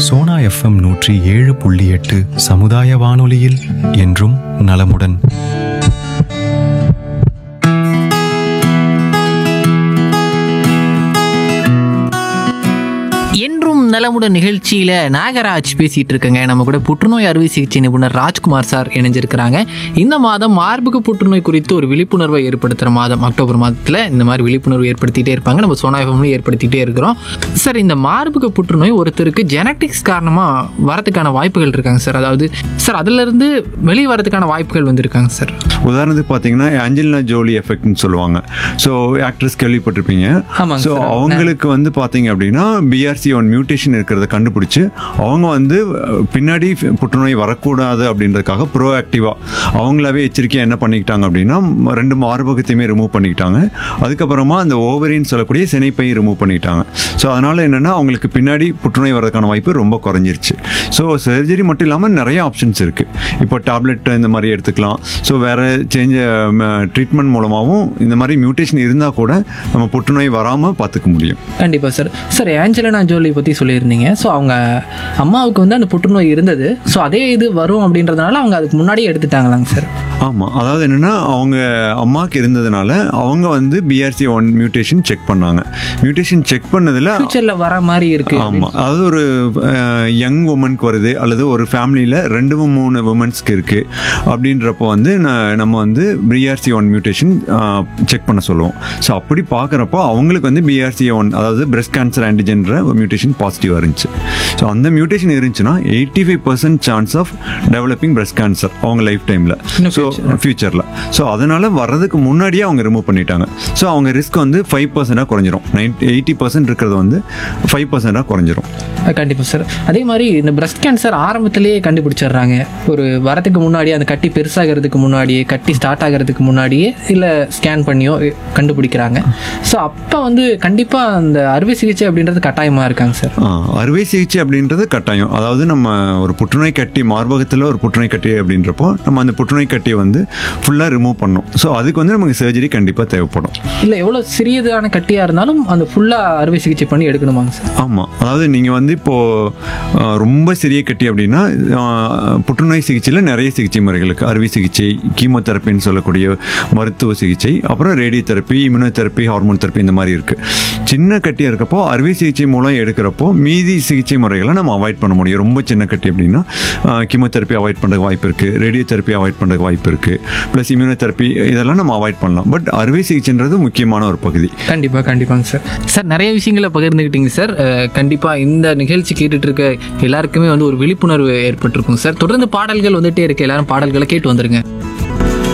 Sona FM நூற்றி ஏழு புள்ளி எட்டு சமுதாய வானொலியில் என்றும் நலமுடன் என்றும் நலமுடன் நிகழ்ச்சியில நாகராஜ் பேசிட்டு இருக்கங்க நம்ம கூட புற்றுநோய் அறுவை சிகிச்சை நிபுணர் ராஜ்குமார் சார் இணைஞ்சிருக்கிறாங்க இந்த மாதம் மார்பக புற்றுநோய் குறித்து ஒரு விழிப்புணர்வை ஏற்படுத்துகிற மாதம் அக்டோபர் மாதத்தில் இந்த மாதிரி விழிப்புணர்வு ஏற்படுத்திட்டே இருப்பாங்க நம்ம சோனா எஃப்எம்லையும் ஏற்படுத்திட்டே இருக்கிறோம் சார் இந்த மார்பக புற்றுநோய் ஒருத்தருக்கு ஜெனட்டிக்ஸ் காரணமாக வரதுக்கான வாய்ப்புகள் இருக்காங்க சார் அதாவது சார் அதுலேருந்து வெளியே வரதுக்கான வாய்ப்புகள் வந்திருக்காங்க சார் உதாரணத்துக்கு பார்த்தீங்கன்னா ஆஞ்சலினா ஜோலி எஃபெக்ட்னு சொல்லுவாங்க ஸோ ஆக்ட்ரஸ் கேள்விப்பட்டிருப்பீங்க ஆமாங்க ஸோ சார். அவங்களுக்கு வந்து பார்த்தீங்க அப்படின்னா பிஆர்சி ஒன் மியூட்டேஷன் இருக்கிறத கண்டுபிடிச்சு அவங்க வந்து அஹ், பின்னாடி புற்றுநோய் வரக்கூடாது அப்படின்றதுக்காக ப்ரோ ஆக்டிவாக அவங்களாவே எச்சரிக்கையாக என்ன பண்ணிக்கிட்டாங்க அப்படின்னா ம- ரெண்டு மார்பகத்தையுமே ரிமூவ் பண்ணிக்கிட்டாங்க அதுக்கப்புறமா அந்த ஓவரின்னு சொல்லக்கூடிய சினைப்பை ரிமூவ் பண்ணிக்கிட்டாங்க ஸோ அதனால் என்னென்னா அவங்களுக்கு பின்னாடி புற்றுநோய் வரதுக்கான வாய்ப்பு ரொம்ப குறைஞ்சிருச்சு ஸோ சர்ஜரி மட்டும் இல்லாமல் நிறைய ஆப்ஷன்ஸ் இருக்குது இப்போ டேப்லெட் இந்த மாதிரி எடுத்துக்கலாம் ஸோ வேறு சேஞ்ச் ட்ரீட்மெண்ட் மூலமாகவும் இந்த மாதிரி மியூட்டேஷன் இருந்தால் கூட நம்ம புற்றுநோய் வராமல் பார்த்துக்க முடியும் கண்டிப்பாக சார் சார் ஏஞ்சலினா ஜோலி பற்றி சொல்லியிருந்தீங்க ஸோ அவங்க அம்மாவுக்கு வந்து அந்த புற்றுநோய் இருந்தது ஸோ அதே இது வரும் அப்படின்றதுனால அவங்க அதுக்கு முன்னாடியே எடுத்துட்டாங்களாங்க சார் ஆமாம் அதாவது என்னென்னா அவங்க அம்மாவுக்கு இருந்ததுனால அவங்க வந்து பிஆர்சி ஒன் மியூட்டேஷன் செக் பண்ணாங்க மியூட்டேஷன் செக் பண்ணதில் ஃபியூச்சரில் வர மாதிரி இருக்கு ஆமாம் அதாவது ஒரு யங் உமனுக்கு வருது அல்லது ஒரு ஃபேமிலியில் ரெண்டு மூணு உமன்ஸ்க்கு இருக்குது அப்படின்றப்போ வந்து ந- நம்ம வந்து பிஆர்சி ஒன் மியூட்டேஷன் செக் பண்ண சொல்லுவோம் ஸோ அப்படி பார்க்குறப்போ அவங்களுக்கு வந்து பிஆர்சி ஒன் அதாவது பிரஸ்ட் கேன்சர் ஆன்டிஜென்ற ஒரு மியூட்டேஷன் பாசிட்டிவாக இருந்துச்சு ஸோ அந்த மியூட்டேஷன் இருந்துச்சுன்னா eighty five percent chance of developing breast cancer அவங்க லைஃப் டைமில் ஸோ ஃபியூச்சரில் ஸோ அதனால் வர்றதுக்கு முன்னாடியே அவங்க ரிமூவ் பண்ணிட்டாங்க ஸோ அவங்க ரிஸ்க் வந்து ஃபைவ் பர்சன்டாக குறைஞ்சிரும் நைன்டி எயிட்டி பர்சன்ட் இருக்கிறது வந்து ஃபைவ் பர்சன்டாக குறைஞ்சிரும் கண்டிப்பாக சார் அதே மாதிரி இந்த பிரஸ்ட் கேன்சர் ஆரம்பத்திலேயே கண்டுபிடிச்சிடுறாங்க ஒரு வரதுக்கு முன்னாடியே அந்த கட்டி பெருசாகிறதுக்கு முன்னாடியே கட்டி ஸ்டார்ட் ஆகிறதுக்கு முன்னாடியே இல்லை ஸ்கேன் பண்ணியோ கண்டுபிடிக்கிறாங்க ஸோ அப்போ வந்து கண்டிப்பாக அந்த அறுவை சிகிச்சை அப்படின்றது கட்டாயமாக இருக்காங்க சார் ஆ, அறுவை சிகிச்சை அப்படின்றது கட்டாயம் அதாவது நம்ம ஒரு புற்றுநோய் கட்டி மார்பகத்தில் ஒரு புற்றுநோய் கட்டி அப்படின்றப்போ நம்ம அந்த புற்றுநோய் கட்டியை வந்து ஃபுல்லாக ரிமூவ் பண்ணணும் ஸோ அதுக்கு வந்து நமக்கு சர்ஜரி கண்டிப்பாக தேவைப்படும் இல்லை எவ்வளோ சிறியதான கட்டியாக இருந்தாலும் அந்த ஃபுல்லாக அறுவை சிகிச்சை பண்ணி எடுக்கணுமாங்க சார் ஆமாம் அதாவது நீங்கள் வந்து இப்போது ரொம்ப சிறிய கட்டி அப்படின்னா ஆ, புற்றுநோய் சிகிச்சையில் நிறைய சிகிச்சை முறைகள் இருக்குது அறுவை சிகிச்சை கீமோதெரப்பின்னு சொல்லக்கூடிய மருத்துவ சிகிச்சை அப்புறம் radiotherapy immunotherapy hormone therapy இந்த மாதிரி இருக்குது சின்ன கட்டியாக இருக்கப்போ அறுவை சிகிச்சை மூலம் எடுக்கிறப்போ மீதி சிகிச்சை முறைகளை நம்ம அவாய்ட் பண்ண முடியும் ரொம்ப சின்ன கட்டி அப்படின்னா கீமோதெரப்பி அவாய்ட் பண்ணுறதுக்கு வாய்ப்பு இருக்குது ரேடியோ தெரப்பி அவாய்ட் பண்ணுறதுக்கு வாய்ப்பு இருக்குது ப்ளஸ் இம்யூனோதெரப்பி இதெல்லாம் நம்ம அவாய்ட் பண்ணலாம் பட் அறுவை சிகிச்சைன்றது முக்கியமான ஒரு பகுதி கண்டிப்பாக கண்டிப்பாங்க சார் சார் நிறைய விஷயங்களை பகிர்ந்துக்கிட்டீங்க சார் அஹ், கண்டிப்பா இந்த நிகழ்ச்சி கேட்டுட்டு இருக்க எல்லாருக்குமே வந்து ஒரு விழிப்புணர்வு ஏற்பட்டிருக்கும் சார் தொடர்ந்து பாடல்கள் வந்துட்டே இருக்கு எல்லாரும் பாடல்களை கேட்டு வந்துருங்க